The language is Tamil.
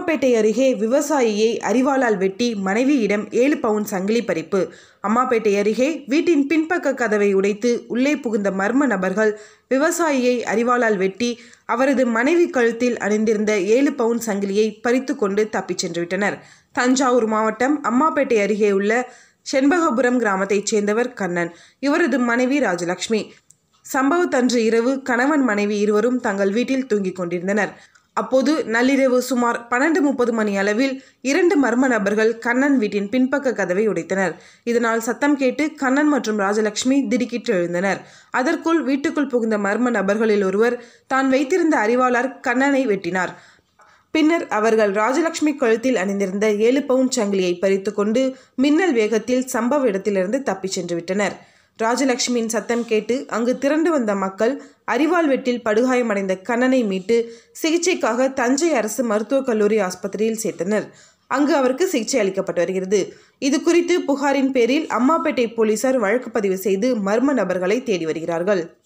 அம்மாப்பேட்டை அருகே விவசாயியை அரிவாளால் வெட்டி மனைவியிடம் ஏழு பவுன் சங்கிலி பறிப்பு அம்மாப்பேட்டை அருகே வீட்டின் பின்பக்க கதவை உடைத்து உள்ளே புகுந்த மர்ம நபர்கள் விவசாயியை அரிவாளால் வெட்டி அவரது மனைவி கழுத்தில் அணிந்திருந்த ஏழு பவுன் சங்கிலியை பறித்து கொண்டு தப்பிச் சென்று விட்டனர் தஞ்சாவூர் மாவட்டம் அம்மாப்பேட்டை அருகே உள்ள செண்பகபுரம் கிராமத்தைச் சேர்ந்தவர் கண்ணன் இவரது மனைவி ராஜலட்சுமி சம்பவத்தன்று இரவு கணவன் மனைவி இருவரும் தங்கள் வீட்டில் தூங்கிக் கொண்டிருந்தனர் அப்போது நள்ளிரவு சுமார் பன்னெண்டு முப்பது மணி அளவில் இரண்டு மர்ம நபர்கள் கண்ணன் வீட்டின் பின்பக்க கதவை உடைத்தனர் இதனால் சத்தம் கேட்டு கண்ணன் மற்றும் ராஜலட்சுமி திடுக்கிட்டு எழுந்தனர் அதற்குள் வீட்டுக்குள் புகுந்த மர்ம நபர்களில் ஒருவர் தான் வைத்திருந்த அறிவாளர் கண்ணனை வெட்டினார் பின்னர் அவர்கள் ராஜலட்சுமி கழுத்தில் அணிந்திருந்த ஏழு பவுன் சங்கிலியை பறித்து கொண்டு மின்னல் வேகத்தில் சம்பவ இடத்திலிருந்து தப்பிச் சென்று விட்டனர் ராஜலட்சுமியின் சத்தம் கேட்டு அங்கு திரண்டு வந்த மக்கள் அரிவாள் வெட்டில் படுகாயமடைந்த கண்ணனை மீட்டு சிகிச்சைக்காக தஞ்சை அரசு மருத்துவக் கல்லூரி ஆஸ்பத்திரியில் சேர்த்தனர் அங்கு அவருக்கு சிகிச்சை அளிக்கப்பட்டு வருகிறது இது குறித்து புகாரின் பேரில் அம்மாப்பேட்டை போலீசார் வழக்கு பதிவு செய்து மர்ம நபர்களை தேடி வருகிறார்கள்